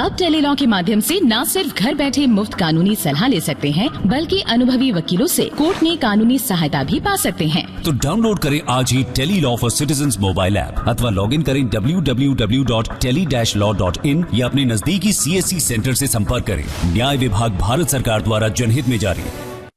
अब टेलीलॉ के माध्यम से न सिर्फ घर बैठे मुफ्त कानूनी सलाह ले सकते हैं बल्कि अनुभवी वकीलों से कोर्ट में कानूनी सहायता भी पा सकते हैं तो डाउनलोड करें आज ही tele law for citizen mobile app अथवा लॉग इन करें www.tele-law.in या अपने नजदीकी सीएससी सेंटर से संपर्क करें न्याय विभाग भारत सरकार द्वारा जनहित में जारी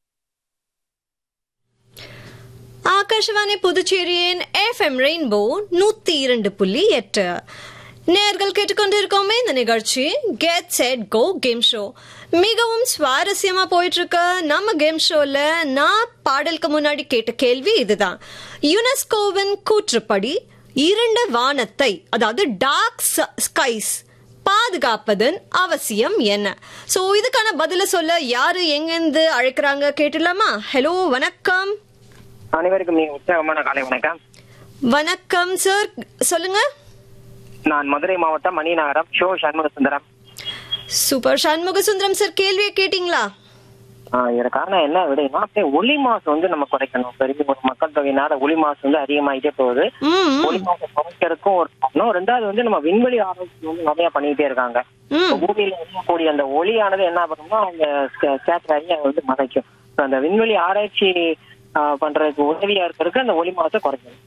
ஆகாஷவாணி புதுச்சேரியின் எஃப்எம் ரெயின்போ நூத்தி இரண்டு புள்ளி எட்டு நேர்கள் கேட்டுக்கொண்டிருக்கோமே இந்த நிகழ்ச்சி get set go game show மிகவும் சுவாரஸ்யமா போயிட்டு இருக்க நம்ம கேம் ஷோல நான் பாடலுக்கு முன்னாடி கேட்ட கேள்வி இதுதான் யுனெஸ்கோவின் கூற்றுப்படி இரண்டு வானத்தை அதாவது டார்க் ஸ்கைஸ் பாதுகாப்பதன் அவசியம் என்ன சோ இதுக்கான பதில சொல்ல யாரு எங்கிருந்து அழைக்கிறாங்க கேட்டுலாமா ஹலோ வணக்கம் அனைவருக்கும் மிக உற்சாகமான காலை வணக்கம் வணக்கம் சார் சொல்லுங்க நான் மதுரை மாவட்டம் மணிநகரம் ஷோ சண்முக சுந்தரம் சூப்பர் சண்முக சுந்தரம் சார் கேள்வியை கேட்டீங்களா ஆஹ் இதற்கு காரணம் என்ன விடைனா அப்படியே ஒளி மாசு வந்து நம்ம குறைக்கணும் பெரிய ஒரு மக்கள் தொகையினால ஒளி மாசு வந்து அதிகமாயிட்டே போகுது ம் ஒளி மாசு குறைக்கிறதுக்கும் ஒரு காரணம் ரெண்டாவது வந்து நம்ம விண்வெளி ஆராய்ச்சி வந்து நிறைய பண்ணிக்கிட்டே இருக்காங்க ம் இப்ப பூமியில இருக்கக்கூடிய அந்த ஒளியானது என்ன பண்ணும்னா அந்த சேட்டலைட் வந்து மறைக்கும் So, அந்த விண்வெளி ஆராய்ச்சி ஆஹ் பண்றதுக்கு உதவியா இருக்கிறதுக்கு அந்த ஒளி மாசை குறைக்கணும்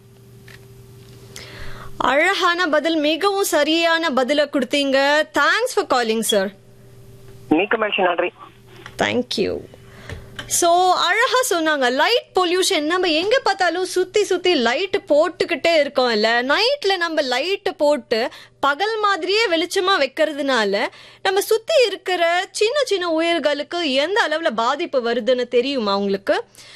அழகான பதில் மிகவும் சரியான பதில கொடுத்தீங்க தேங்க்ஸ் ஃபார் காலிங் சார் மிக்க மகிழ்ச்சி நன்றி தேங்க்யூ ஸோ அழகா சொன்னாங்க லைட் பொல்யூஷன் நம்ம எங்க பார்த்தாலும் சுத்தி சுத்தி லைட் போட்டுக்கிட்டே இருக்கோம்ல நைட்ல நம்ம லைட் போட்டு பகல் மாதிரியே வெளிச்சமா வைக்கிறதுனால நம்ம சுத்தி இருக்கிற சின்ன சின்ன உயிர்களுக்கு எந்த அளவுல பாதிப்பு வருதுன்னு தெரியுமா உங்களுக்கு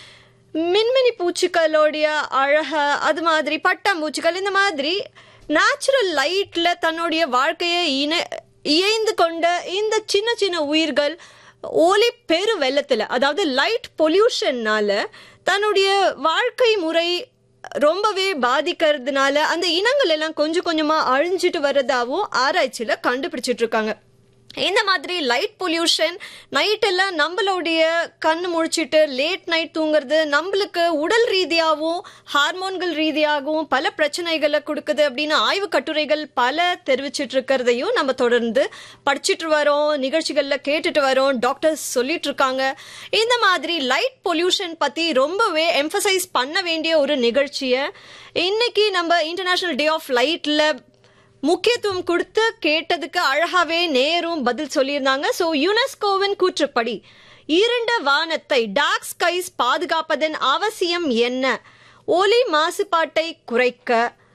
மின்மினி பூச்சிகளோடைய அழக அது மாதிரி பட்டாம்பூச்சிகள் இந்த மாதிரி நேச்சுரல் லைட்ல தன்னுடைய வாழ்க்கையை இணை இயைந்து கொண்ட இந்த சின்ன சின்ன உயிர்கள் ஒளி பெரு வெள்ளத்துல அதாவது லைட் பொல்யூஷன்னால தன்னுடைய வாழ்க்கை முறை ரொம்பவே பாதிக்கிறதுனால அந்த இனங்கள் எல்லாம் கொஞ்சம் கொஞ்சமா அழிஞ்சிட்டு வர்றதாவும் ஆராய்ச்சியில கண்டுபிடிச்சிட்டு இருக்காங்க இந்த மாதிரி லைட் பொல்யூஷன் நைட் எல்லாம் நம்மளுடைய கண்ணு முழிச்சிட்டு லேட் நைட் தூங்குறது நம்மளுக்கு உடல் ரீதியாகவும் ஹார்மோன்கள் ரீதியாகவும் பல பிரச்சனைகளை கொடுக்குது அப்படின்னு ஆய்வு கட்டுரைகள் பல தெரிவிச்சிட்டு இருக்கிறதையும் நம்ம தொடர்ந்து படிச்சிட்டு வரோம் நிகழ்ச்சிகள்ல கேட்டுட்டு வரோம் டாக்டர்ஸ் சொல்லிட்டு இருக்காங்க இந்த மாதிரி லைட் பொல்யூஷன் பத்தி ரொம்பவே எம்பசைஸ் பண்ண வேண்டிய ஒரு நிகழ்ச்சியை இன்னைக்கு நம்ம இன்டர்நேஷனல் டே ஆஃப் லைட்ல முக்கியத்துவம் கொடுத்து கேட்டதுக்கு அழகாவே நேரும் பதில் சொல்லியிருந்தாங்க சோ யுனெஸ்கோவின் கூற்றுப்படி இருண்ட வானத்தை டார்க் ஸ்கைஸ் பாதுகாப்பதன் அவசியம் என்ன ஒலி மாசுபாட்டை குறைக்க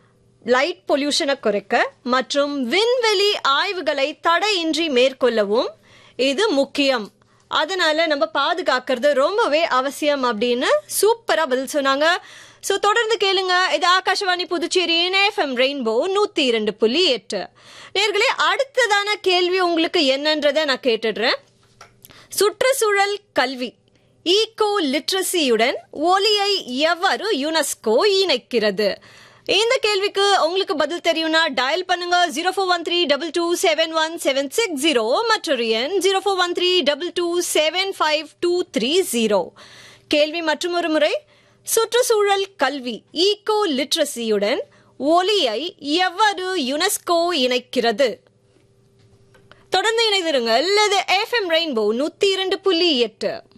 லைட் பொல்யூஷனை குறைக்க மற்றும் விண்வெளி ஆய்வுகளை தடையின்றி மேற்கொள்ளவும் இது முக்கியம் அதனால நம்ம பாதுகாக்கிறது ரொம்பவே அவசியம் அப்படின்னு சூப்பரா பதில் சொன்னாங்க சோ தொடர்ந்து கேளுங்க இது ஆகாஷவாணி புதுச்சேரியின் எஃப்எம் ரெயின்போ நூத்தி இரண்டு புள்ளி எட்டு நேர்களே அடுத்ததான கேள்வி உங்களுக்கு என்னன்றதை நான் கேட்டுடுறேன் சுற்றுச்சூழல் கல்வி ஈகோ லிட்ரஸியுடன் ஒலியை எவ்வாறு யுனெஸ்கோ இணைக்கிறது இந்த கேள்விக்கு உங்களுக்கு பதில் தெரியும்னா டயல் பண்ணுங்க zero four one three double two seven one seven six zero மற்றொரு எண் zero four one three double two seven five two three zero கேள்வி மற்றும் ஒரு முறை சுற்றுச்சூழல் கல்வி ஈகோ லிட்ரஸியுடன் ஒலியை எவ்வாறு யுனெஸ்கோ இணைக்கிறது தொடர்ந்து இணைந்திருங்கள் இது எஃப்எம் ரெயின்போ நூத்தி இரண்டு புள்ளி எட்டு